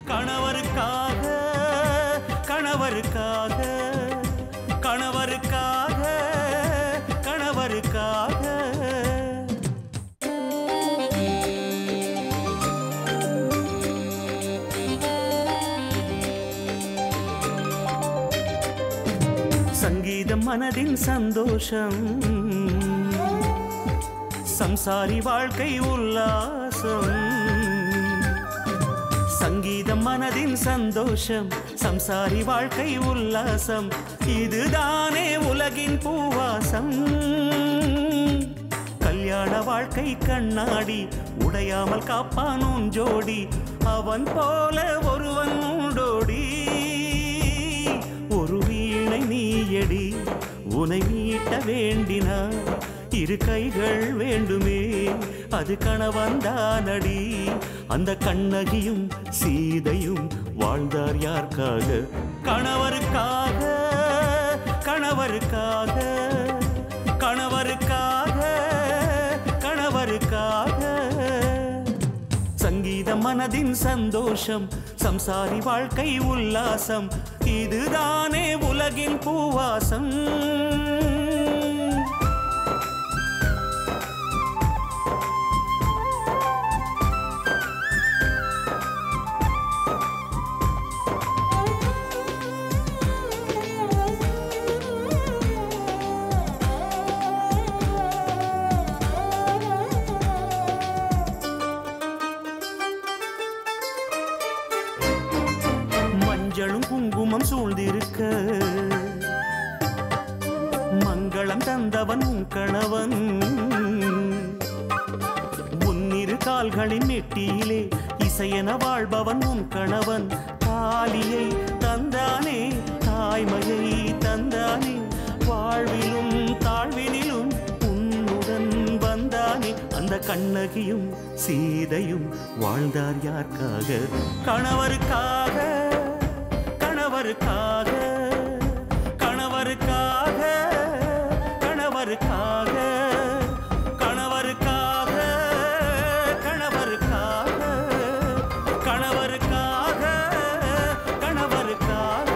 கணவருக்காக கணவருக்காக கணவருக்காக கணவருக்காக சங்கீதம் மனதின் சந்தோஷம் சம்சாரி வாழ்க்கை உல்லாசம் சங்கீதம் மனதின் சந்தோஷம் சம்சாரி வாழ்க்கை உல்லாசம் இதுதானே உலகின் பூவாசம் கல்யாண வாழ்க்கை கண்ணாடி உடையாமல் காப்பான் உன் ஜோடி அவன் போல ஒருவன் உண்டோடி ஒரு வீணை நீயடி உனை மீட்ட வேண்டினார் இரு கைகள் வேண்டுமே அது கணவன்தானடி அந்த கண்ணகியும் சீதையும் வாழ்ந்தார் யாருக்காக கணவருக்காக கணவருக்காக கணவருக்காக கணவருக்காக சங்கீதம் மனதின் சந்தோஷம் சம்சாரி வாழ்க்கை உல்லாசம் இதுதானே உலகின் பூவாசம் மஞ்சளும் குங்குமம் சூழ்ந்திருக்க மங்களம் தந்தவன் உன் கணவன் உன்னிரு கால்களின் மெட்டியிலே இசையென வாழ்பவன் உன் கணவன் தாலியை தந்தானே தாய்மையை தந்தானே வாழ்விலும் தாழ்வினிலும் உன்னுடன் வந்தானே அந்த கண்ணகியும் சீதையும் வாழ்ந்தார் யாருக்காக கணவருக்காக கணவருக்காக கணவருக்காக கணவருக்காக கணவருக்காக கணவருக்காக கணவருக்காக கணவருக்காக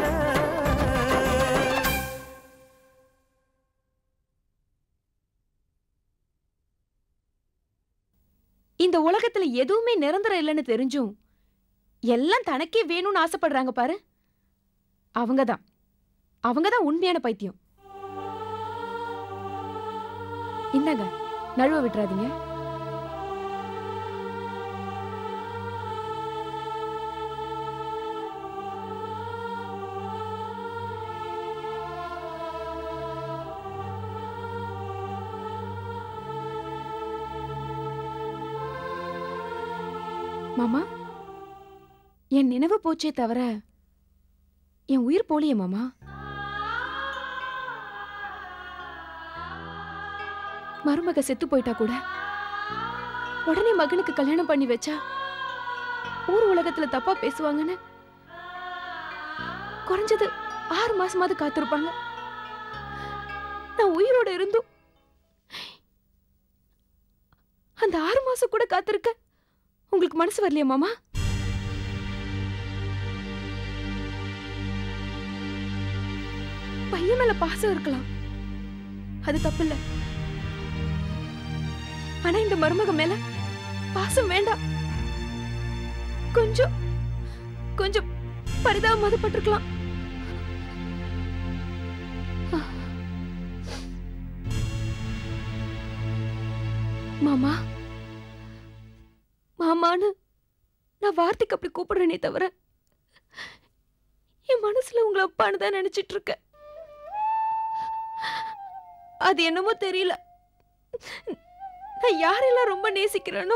இந்த உலகத்துல எதுவுமே நிரந்தரம் இல்லைன்னு தெரிஞ்சும் எல்லாம் தனக்கே வேணும்னு ஆசைப்படுறாங்க பாரு அவங்கதான் அவங்கதான் உண்மையான பைத்தியம் இந்தாங்க நழுவ விட்டுறாதீங்க மாமா என் நினைவு போச்சே தவிர என் உயிர் போலியே மாமா மருமக செத்து போயிட்டா கூட உடனே மகனுக்கு கல்யாணம் பண்ணி வச்சா ஊர் உலகத்துல தப்பா பேசுவாங்கன்னு குறைஞ்சது ஆறு மாசமாவது காத்திருப்பாங்க நான் உயிரோட இருந்தும் அந்த ஆறு மாசம் கூட காத்திருக்க உங்களுக்கு மனசு வரலையா மாமா பையன் மேல பாசம் இருக்கலாம் அது தப்பு இல்ல ஆனா இந்த மருமக மேல பாசம் வேண்டாம் கொஞ்சம் கொஞ்சம் பரிதாபமாவது பட்டிருக்கலாம் மாமா மாமான்னு நான் வார்த்தைக்கு அப்படி கூப்பிடுறேனே தவிர என் மனசுல உங்களை அப்பான்னு தான் நினைச்சிட்டு இருக்கேன் அது என்னமோ தெரியல நான் யாரெல்லாம் ரொம்ப நேசிக்கிறேனோ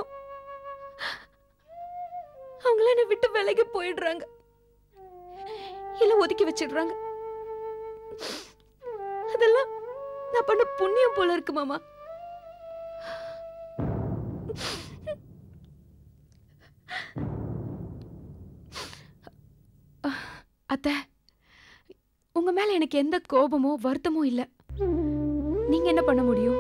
அவங்கள என்னை விட்டு விலகி போயிடுறாங்க இல்ல ஒதுக்கி வச்சிடுறாங்க அதெல்லாம் நான் பண்ண புண்ணியம் போல இருக்கு மாமா அத்தை உங்க மேல எனக்கு எந்த கோபமோ வருத்தமோ இல்ல நீங்க என்ன பண்ண முடியும்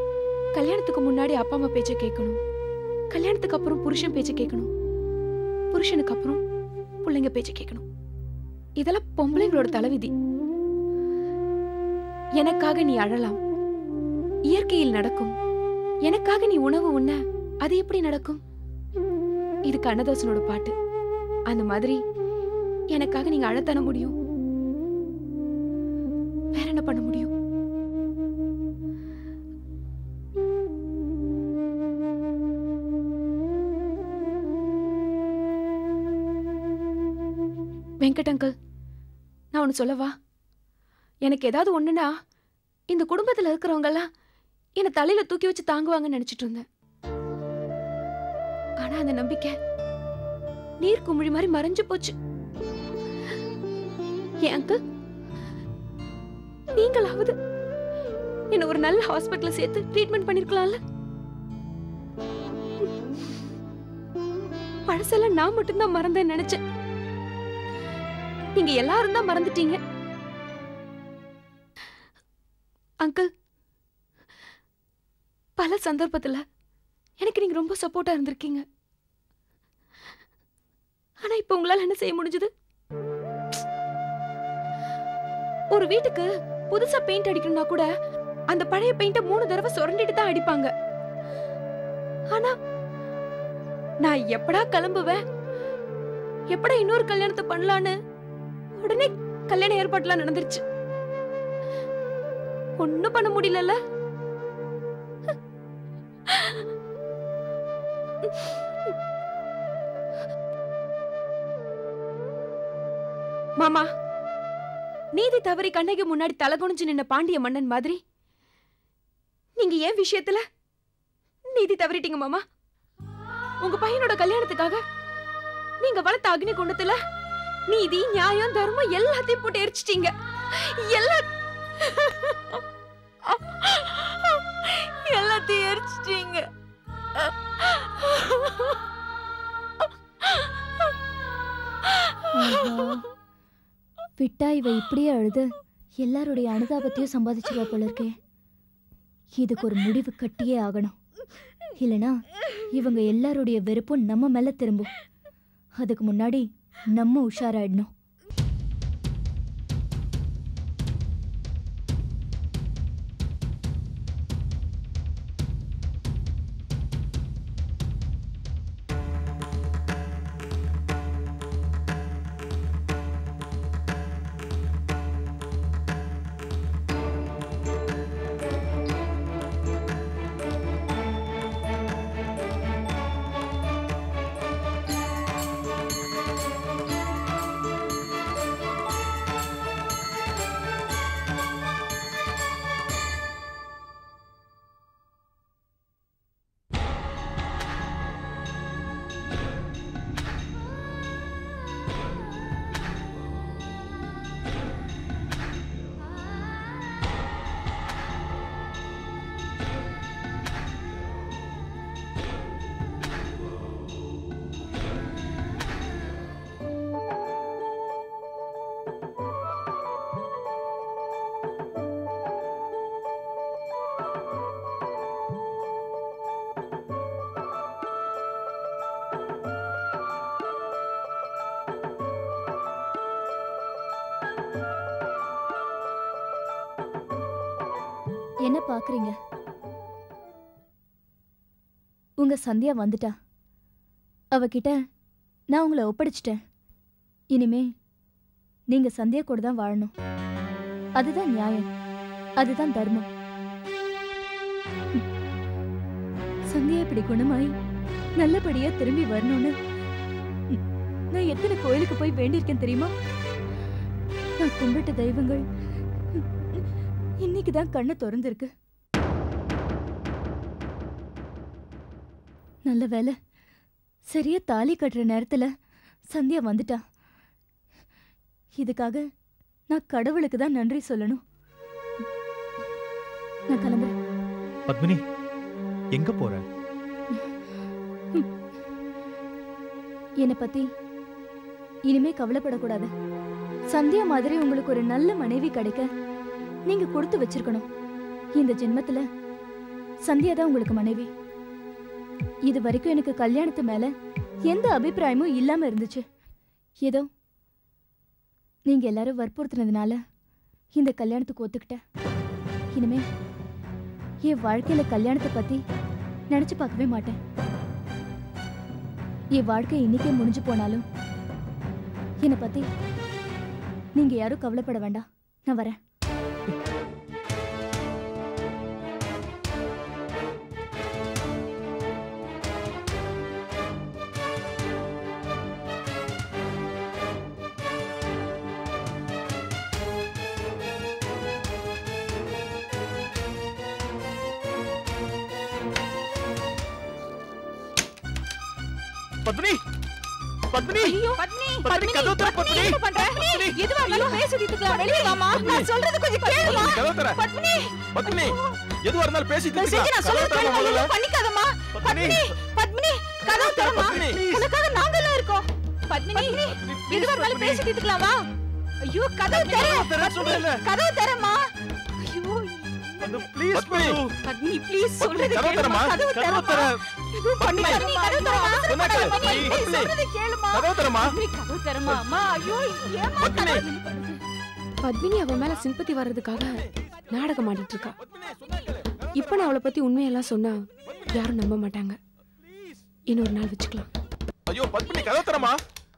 கல்யாணத்துக்கு முன்னாடி அப்பா அம்மா பேச்ச கேட்கணும் கல்யாணத்துக்கு அப்புறம் புருஷன் பேச்ச கேட்கணும் புருஷனுக்கு அப்புறம் பிள்ளைங்க பேச்ச கேட்கணும் இதெல்லாம் பொம்பளைங்களோட தலைவிதி எனக்காக நீ அழலாம் இயற்கையில் நடக்கும் எனக்காக நீ உணவு உண்ண அது எப்படி நடக்கும் இது கண்ணதாசனோட பாட்டு அந்த மாதிரி எனக்காக நீங்க அழத்தான முடியும் வேற என்ன பண்ண முடியும் வெங்கட் அங்கிள் நான் ஒன்று சொல்லவா எனக்கு ஏதாவது ஒண்ணுனா இந்த குடும்பத்துல இருக்கிறவங்க எல்லாம் என்னை தலையில தூக்கி வச்சு தாங்குவாங்கன்னு நினைச்சிட்டு இருந்தேன் ஆனா அந்த நம்பிக்கை நீர் குமிழி மாதிரி மறைஞ்சு போச்சு ஏன் அங்கிள் நீங்களாவது என்ன ஒரு நல்ல ஹாஸ்பிட்டல்ல சேர்த்து ட்ரீட்மெண்ட் பண்ணிருக்கலாம்ல பழசெல்லாம் நான் மட்டும்தான் மறந்தேன் நினைச்சேன் நீங்க எல்லாரும் தான் மறந்துட்டீங்க அங்கிள் பல சந்தர்ப்பத்துல எனக்கு நீங்க ரொம்ப சப்போர்ட்டா இருந்திருக்கீங்க ஆனா இப்ப உங்களால என்ன செய்ய முடிஞ்சது ஒரு வீட்டுக்கு புதுசா பெயிண்ட் அடிக்கணும்னா கூட அந்த பழைய பெயிண்ட மூணு தடவை சுரண்டிட்டு தான் அடிப்பாங்க ஆனா நான் எப்படா கிளம்புவேன் எப்படா இன்னொரு கல்யாணத்தை பண்ணலான்னு உடனே கல்யாண ஏற்பாடுலாம் நடந்துருச்சு ஒண்ணும் பண்ண முடியலல்ல மாமா நீதி தவறி கண்ணகி முன்னாடி தலகுனிஞ்சு நின்ன பாண்டிய மன்னன் மாதிரி நீங்க ஏன் விஷயத்துல நீதி தவறிட்டீங்க மாமா உங்க பையனோட கல்யாணத்துக்காக நீங்க வளர்த்த அக்னி குண்டத்துல நீதி நியாயம் தர்மம் எல்லாத்தையும் போட்டு எரிச்சிட்டீங்க எல்லா எல்லாத்தையும் எரிச்சிட்டீங்க ஆஹா. விட்டா இவ இப்படியே அழுது எல்லாருடைய அனுதாபத்தையும் சம்பாதிச்சிருவா போல இருக்கே இதுக்கு ஒரு முடிவு கட்டியே ஆகணும் இல்லனா இவங்க எல்லாருடைய வெறுப்பும் நம்ம மேல திரும்பும் அதுக்கு முன்னாடி நம்ம உஷாராயிடணும் என்ன பாக்குறீங்க உங்க சந்தியா வந்துட்டா அவகிட்ட நான் உங்களை ஒப்படைச்சிட்டேன் இனிமே நீங்க சந்தியா கூட தான் வாழணும் அதுதான் நியாயம் அதுதான் தர்மம் சந்தியா இப்படி குணமாயி நல்லபடியா திரும்பி வரணும்னு நான் எத்தனை கோயிலுக்கு போய் வேண்டியிருக்கேன் தெரியுமா நான் கும்பிட்ட தெய்வங்கள் இன்னைக்கு தான் கண்ணை திறந்திருக்கு நல்ல வேலை சரியா தாலி கட்டுற நேரத்துல சந்தியா வந்துட்டா இதுக்காக நான் கடவுளுக்கு தான் நன்றி சொல்லணும் நான் கிளம்புறேன் பத்மினி எங்க போற என்னை பத்தி இனிமே கவலைப்படக்கூடாது சந்தியா மாதிரி உங்களுக்கு ஒரு நல்ல மனைவி கிடைக்க நீங்க கொடுத்து வச்சிருக்கணும் இந்த ஜென்மத்துல சந்தியா தான் உங்களுக்கு மனைவி இது வரைக்கும் எனக்கு கல்யாணத்து மேல எந்த அபிப்பிராயமும் இல்லாம இருந்துச்சு ஏதோ நீங்க எல்லாரும் வற்புறுத்துனதுனால இந்த கல்யாணத்துக்கு ஒத்துக்கிட்டேன் இனிமே என் வாழ்க்கையில கல்யாணத்தை பத்தி நினைச்சு பார்க்கவே மாட்டேன் என் வாழ்க்கை இன்னைக்கே முடிஞ்சு போனாலும் என்னை பத்தி நீங்க யாரும் கவலைப்பட வேண்டாம் நான் வரேன் பத்மினி பத்மினி ஐயோ பத்னி பத்மினி, கதவு திற, பத்மினி. என்ன பண்ற எதுவா இருந்தாலும் பேசிட்டு இருக்கலாம் வெளிய வாமா நான் சொல்றது கொஞ்சம் கேளுமா கதவு தர பத்னி பத்மினி எதுவா இருந்தாலும் பேசிட்டு நான் இருக்கலாம். செஞ்சு நான் சொல்றது கதவு கேளுமா திறம்மா எதுவும் பண்ணிக்காதம்மா பத்மினி பத்மினி கதவு திறமா பத்மினி. உனக்காக நாங்க எல்லாம் இருக்கோம் பத்மினி எதுவா இருந்தாலும் பேசிட்டு இருக்கலாம் வா ஐயோ கதவு திற திறன்னு சொல்றேன்ல. கதவு திறமா ஐயோ அது ப்ளீஸ் பத்மினி. பத்மினி ப்ளீஸ் சொல்றது கதவு கேளுமா திறம்மா. கதவு கதவு திறமா திற. எதுவும் பண்ணிக்காதம்மா கதவு திறமா சொன்னா கேளு. பத்மினி பத்மினி. சொல்றது கேளுமா கதவு திறம்மா. பத்மினி கதவு திறமா அம்மா ஐயோ ஏமா பத்மினி. பத்மினி அவன் மேல சிம்பத்தி வர்றதுக்காக நாடகம் ஆடிட்டு இருக்கா இப்ப நான் அவளை பத்தி உண்மையெல்லாம் சொன்னா யாரும் நம்ப மாட்டாங்க இன்னொரு நாள் வச்சுக்கலாம் ஐயோ பத்மினி கதவு தரமா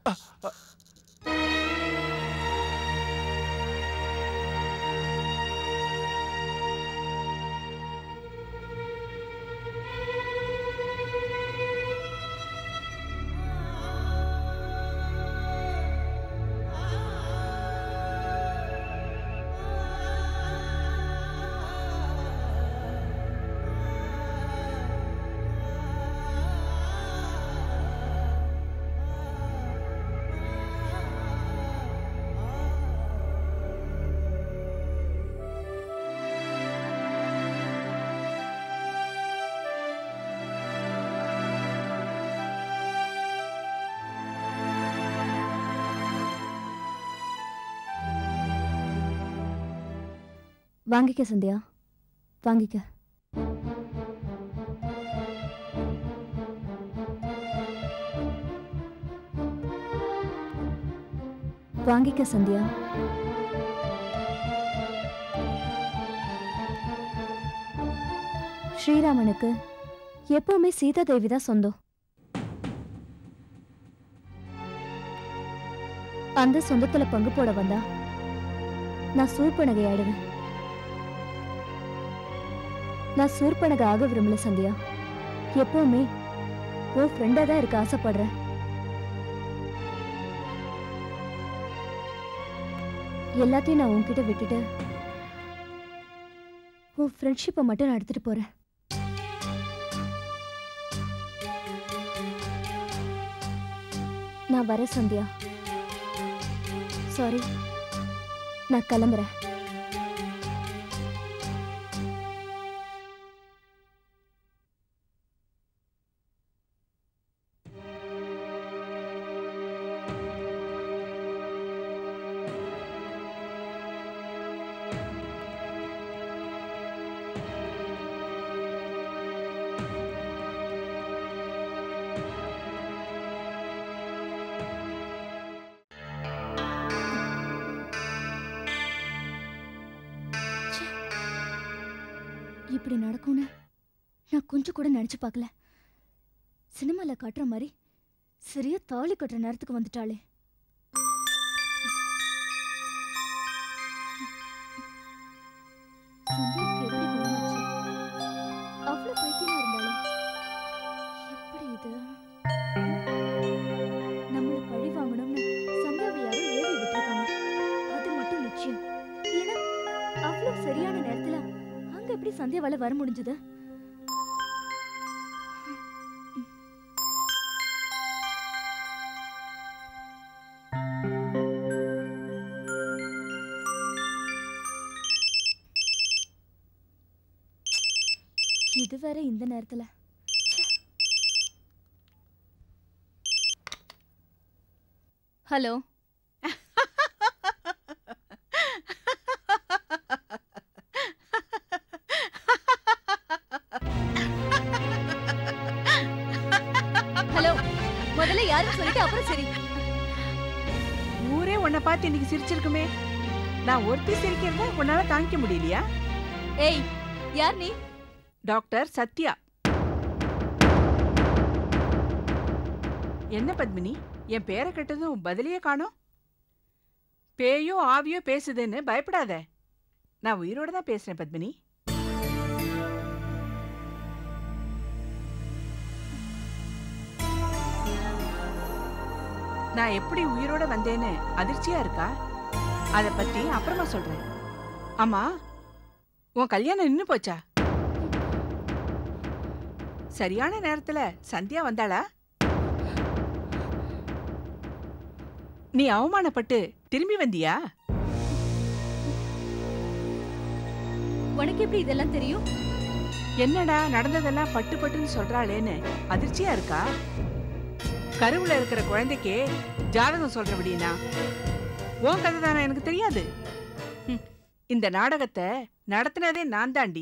வாங்கிக்க சந்தியா வாங்கிக்க வாங்கிக்க சந்தியா ஸ்ரீராமனுக்கு எப்பவுமே சீதா தேவி தான் சொந்தம் அந்த சொந்தத்துல பங்கு போட வந்தா நான் சூர்பனகை ஆடுவேன் நான் சூர்பனகை ஆக விரும்பல சந்தியா எப்பவுமே உன் ஃப்ரெண்டா தான் இருக்க ஆசைப்படுறேன் எல்லாத்தையும் நான் உன்கிட்ட விட்டுட்டு உன் ஃப்ரெண்ட்ஷிப்பை மட்டும் நான் எடுத்துட்டு போறேன் நான் வரேன் சந்தியா சாரி நான் கிளம்புறேன் இப்படி நடக்கும்னு நான் கொஞ்சம் கூட நினைச்சு பார்க்கல சினிமால காட்டுற மாதிரி சரியா தாலி கட்டுற நேரத்துக்கு வந்துட்டாளே சந்தியாவுக்கு எப்படி குணமாச்சு அவ்வளவு பைத்தியமா இருந்தாளே எப்படி இது நம்மள பழி வாங்கணும்னு சந்தியாவை யாரோ ஏறி விட்டுருக்காங்க அது மட்டும் நிச்சயம் ஏன்னா அவ்வளவு சரியான நேரத்துல அங்க எப்படி சந்தியாவால வர முடிஞ்சது இது வேற இந்த நேரத்துல ஹலோ ஹலோ முதல்ல யாரும் சொல்லிட்டு அப்புறம் சரி ஊரே உன்னை பார்த்து இன்னைக்கு சிரிச்சிருக்குமே நான் ஒருத்தி சிரிக்கிறத உன்னால தாங்கிக்க முடியலையா ஏய் யார் நீ டாக்டர் சத்யா என்ன பத்மினி என் பேரை கேட்டதும் பதிலையே காணோம் பேயோ ஆவியோ பேசுதுன்னு பயப்படாத நான் உயிரோட தான் பேசுறேன் பத்மினி நான் எப்படி உயிரோட வந்தேன்னு அதிர்ச்சியா இருக்கா அத பத்தி அப்புறமா சொல்றேன் ஆமா உன் கல்யாணம் நின்னு போச்சா சரியான நேரத்துல சந்தியா வந்தாளா நீ அவமானப்பட்டு திரும்பி வந்தியா உனக்கு எப்படி இதெல்லாம் தெரியும் என்னடா நடந்ததெல்லாம் பட்டு பட்டுன்னு சொல்றாளேன்னு அதிர்ச்சியா இருக்கா கருவுல இருக்கிற குழந்தைக்கு ஜாதகம் சொல்றபடினா உன் கதை தானே எனக்கு தெரியாது ஹம், இந்த நாடகத்தை நடத்தினதே நான் தாண்டி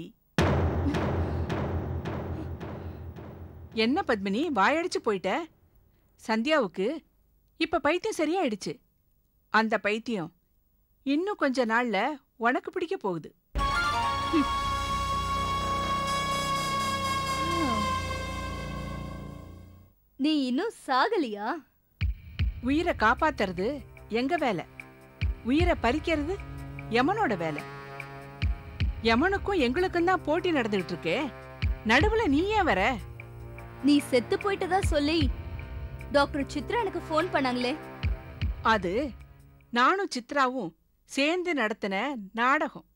என்ன பத்மினி வாயடிச்சு போயிட்ட சந்தியாவுக்கு இப்ப பைத்தியம் சரியாயிடுச்சு அந்த பைத்தியம் இன்னும் கொஞ்ச நாள்ல உனக்கு பிடிக்க போகுது நீ இன்னும் சாகலியா உயிரை காப்பாத்துறது எங்க வேலை உயிரை பறிக்கிறது யமனோட வேலை யமனுக்கும் எங்களுக்கும் தான் போட்டி நடந்துகிட்டு இருக்கே நடுவுல நீ ஏன் வர நீ செத்து போயிட்டதா சொல்லி டாக்டர் சித்ரா எனக்கு ஃபோன் பண்ணாங்களே அது நானும் சித்ராவும் சேர்ந்து நடத்தின நாடகம்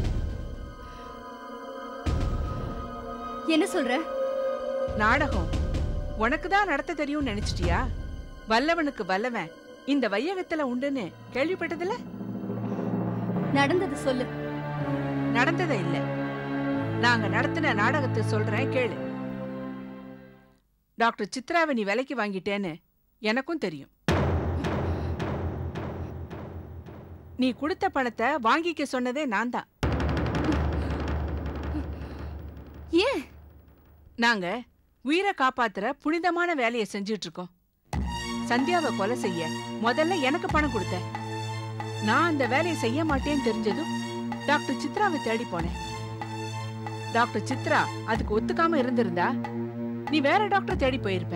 என்ன சொல்ற நாடகம் உனக்கு தான் நடத்த தெரியும்னு நினைச்சிட்டியா வல்லவனுக்கு வல்லவன் இந்த வையகத்துல உண்டுன்னு கேள்விப்பட்டதில்ல நடந்தது சொல்லு நடந்ததே இல்ல நாங்க நடத்தின நாடகத்தை சொல்றேன் கேளு டாக்டர் சித்ராவை நீ விலைக்கு வாங்கிட்டேன்னு எனக்கும் தெரியும் நீ கொடுத்த பணத்தை வாங்கிக்க சொன்னதே நான் தான் ஏன் நாங்க உயிரை காப்பாத்துற புனிதமான வேலையை செஞ்சுட்டு இருக்கோம் சந்தியாவை கொலை செய்ய முதல்ல எனக்கு பணம் கொடுத்த நான் அந்த வேலையை செய்ய மாட்டேன்னு தெரிஞ்சதும் டாக்டர் சித்ராவை தேடி போனேன் டாக்டர் சித்ரா அதுக்கு ஒத்துக்காம இருந்திருந்தா நீ வேற டாக்டர் தேடி போயிருப்ப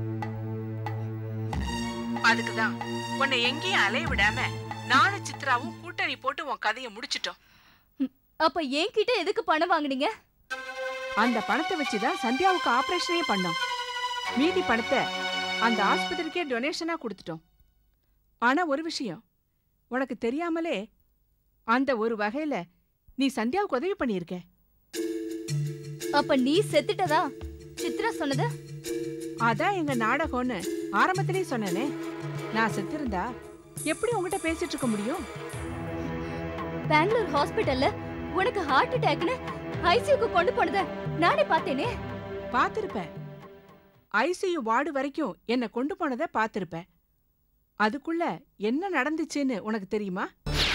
அதுக்குதான் உன்னை எங்கேயும் அலைய விடாம நானும் சித்ராவும் கூட்டணி போட்டு உன் கதையை முடிச்சிட்டோம் அப்ப என்கிட்ட எதுக்கு பணம் வாங்குனீங்க அந்த பணத்தை வச்சுதான் சந்தியாவுக்கு ஆபரேஷனே பண்ணோம் மீதி பணத்தை அந்த ஆஸ்பத்திரிக்கே டொனேஷனா கொடுத்துட்டோம் ஆனா ஒரு விஷயம் உனக்கு தெரியாமலே அந்த ஒரு வகையில நீ சந்தியாவுக்கு உதவி பண்ணியிருக்க அப்ப நீ செத்துட்டதா சித்ரா சொன்னது அதான் எங்க நாடகம்னு ஆரம்பத்திலே சொன்னேனே நான் செத்திருந்தா எப்படி உங்ககிட்ட பேசிட்டு இருக்க முடியும் பெங்களூர் ஹாஸ்பிடல்ல உனக்கு ஹார்ட் அட்டாக்னு ஐசியூக்கு கொண்டு போனத நானே பார்த்தேனே பார்த்திருப்ப ஐசியு வார்டு வரைக்கும் என்ன கொண்டு போனதை பார்த்திருப்ப அதுக்குள்ள என்ன நடந்துச்சுன்னு உனக்கு தெரியுமா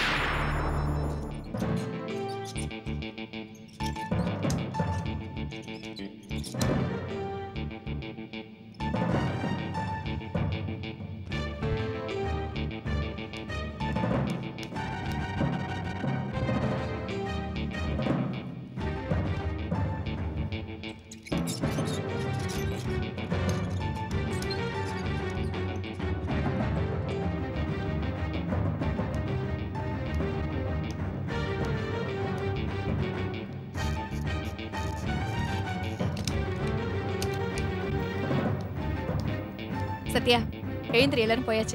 சத்யா எழுந்திரி எல்லாரும் போயாச்சு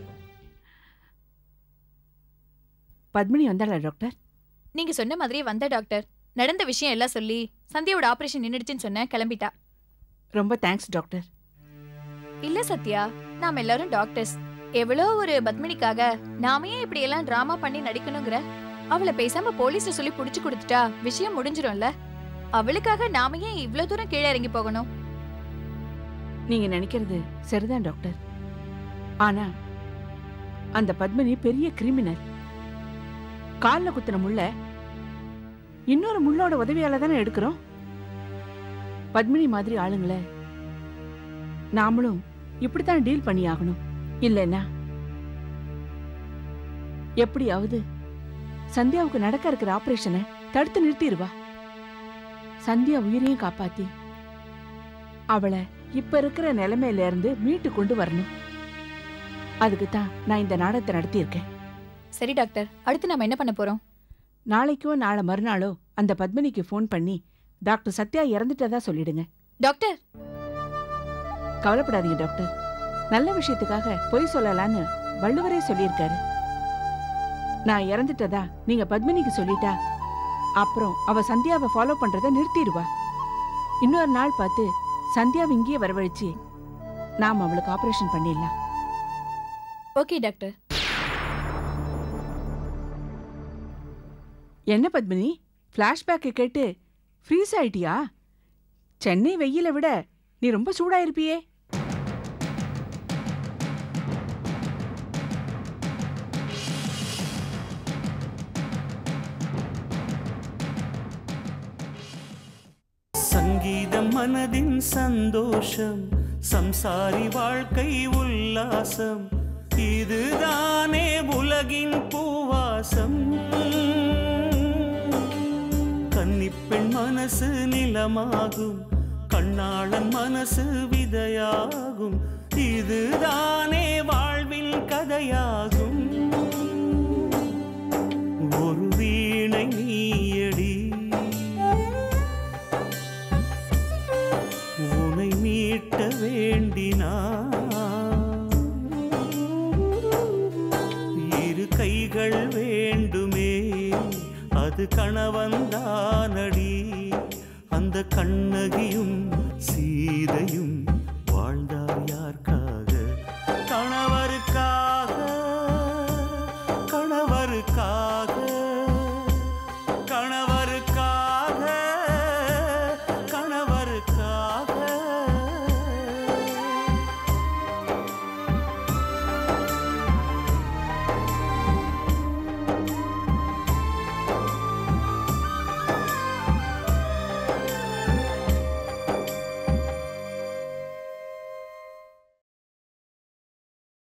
பத்மினி வந்தாளா டாக்டர் நீங்க சொன்ன மாதிரியே வந்த டாக்டர் நடந்த விஷயம் எல்லாம் சொல்லி சந்தியாவோட ஆபரேஷன் நின்னுடுச்சுன்னு சொன்ன கிளம்பிட்டா ரொம்ப தேங்க்ஸ் டாக்டர் இல்ல சத்யா நாம எல்லாரும் டாக்டர்ஸ் எவ்வளோ ஒரு பத்மினிக்காக நாம ஏன் இப்படி எல்லாம் டிராமா பண்ணி நடிக்கணுங்கிற அவளை பேசாம போலீஸ்ல சொல்லி புடிச்சு கொடுத்துட்டா விஷயம் முடிஞ்சிரும்ல அவளுக்காக நாம ஏன் இவ்ளோ தூரம் கீழே இறங்கி போகணும் நீங்க நினைக்கிறது சரிதான் டாக்டர் ஆனா அந்த பத்மினி பெரிய கிரிமினல் கால்ல குத்துன முள்ள இன்னொரு முள்ளோட உதவியால தானே எடுக்கிறோம் பத்மினி மாதிரி ஆளுங்கள நாமளும் இப்படித்தான் டீல் பண்ணி ஆகணும் இல்லைன்னா எப்படியாவது சந்தியாவுக்கு நடக்க இருக்கிற ஆபரேஷனை தடுத்து நிறுத்திடுவா சந்தியா உயிரையும் காப்பாத்தி அவளை இப்ப இருக்கிற நிலைமையில இருந்து மீட்டு கொண்டு வரணும் அதுக்கு தான் நான் இந்த நாடகத்தை நடத்தியிருக்கேன் சரி டாக்டர் அடுத்து நம்ம என்ன பண்ண போறோம் நாளைக்கோ நாளை மறுநாளோ அந்த பத்மினிக்கு ஃபோன் பண்ணி டாக்டர் சத்யா இறந்துட்டதா சொல்லிடுங்க டாக்டர் கவலைப்படாதீங்க டாக்டர் நல்ல விஷயத்துக்காக பொய் சொல்லலான்னு வள்ளுவரே சொல்லியிருக்காரு நான் இறந்துட்டதா நீங்க பத்மினிக்கு சொல்லிட்டா அப்புறம் அவ சந்தியாவை ஃபாலோ பண்றத நிறுத்திடுவா இன்னொரு நாள் பார்த்து சந்தியாவை இங்கேயே வரவழைச்சு நாம் அவளுக்கு ஆபரேஷன் பண்ணிடலாம் ஓகே டாக்டர் என்ன பத்மினி ஃப்ளாஷ்பேக்கை கேட்டு ஃப்ரீஸ் ஆயிட்டியா சென்னை வெயிலை விட நீ ரொம்ப சூடாயிருப்பியே சங்கீதம் மனதின் சந்தோஷம் சம்சாரி வாழ்க்கை உல்லாசம் இதுதானே உலகின் பூவாசம் கன்னிப்பெண் மனசு நிலமாகும் கண்ணாளன் மனசு விதையாகும் இதுதானே வாழ்வின் கதையாகும் ஒரு வீணை நீயடி உனை மீட்ட வேண்டினா இரு கைகள் வேண்டுமே அது கணவன்தானடி அந்த கண்ணகியும்